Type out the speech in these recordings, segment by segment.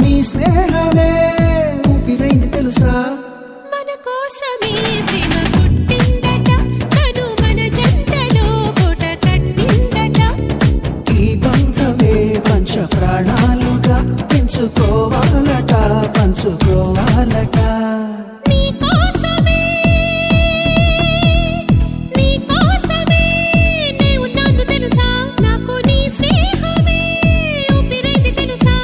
నీ స్నేహమే ఊపిరైంది తెలుసా మన కోసమే ప్రేమ పుట్టిందట తను మన జంటలో పూట కట్టిందట ఈ బంధమే పంచ ప్రాణాలుగా పెంచుకోవాలట పంచుకోవాలట నీ కోసమే నీ కోసమే నే ఉన్నాను తెలుసా నాకు నీ స్నేహమే ఊపిరైంది తెలుసా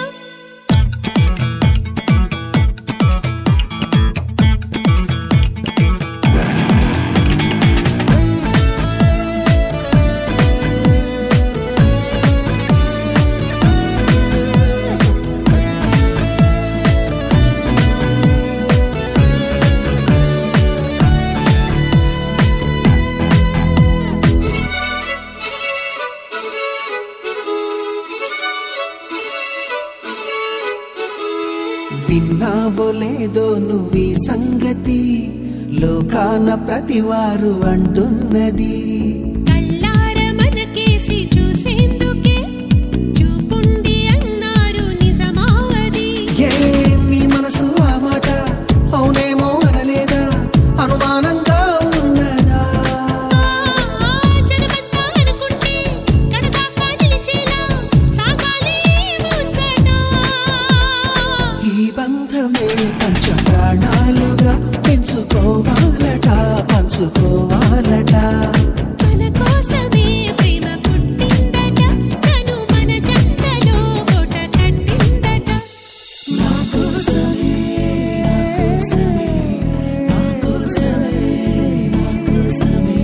విన్నావో లేదో నువ్వీ సంగతి లోకాన ప్రతివారు అంటున్నది కళ్ళార మనకేసి చూసేందుకే చూపుండి అన్నారు నిజమావది ఏ నీ మనసు ఆ మాట అవునేమో అనలేదా అనుమానంగా ఉన్నదా ఆ జనమంతా అనుకుంటే కడదాకా నిలిచేలా సాగాలి ముచ్చట ఈ బంధమే పంచ ప్రాణాలుగా పెంచుకోవాలట పంచుకోవాలట మన కోసమే ప్రేమ పుట్టిందట తను మన జంటలో కోట కట్టిందట నా కోసమే, నా కోసమే, నా కోసమే.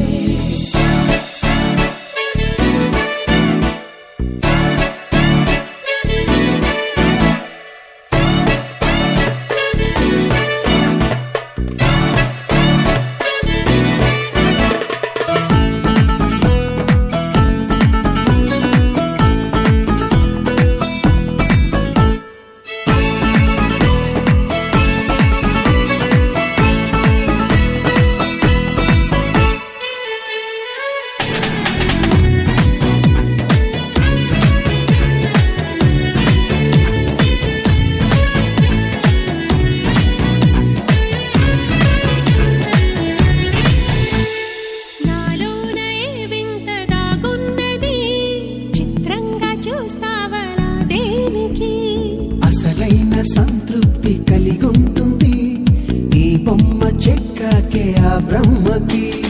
నాలోన ఏ వింత దాగున్నది చిత్రంగా చూస్తావలా దేనికి అసలైన సంతృప్తి కలిగుంటుంది ఈ బొమ్మ చెక్కకే ఆ బ్రహ్మకి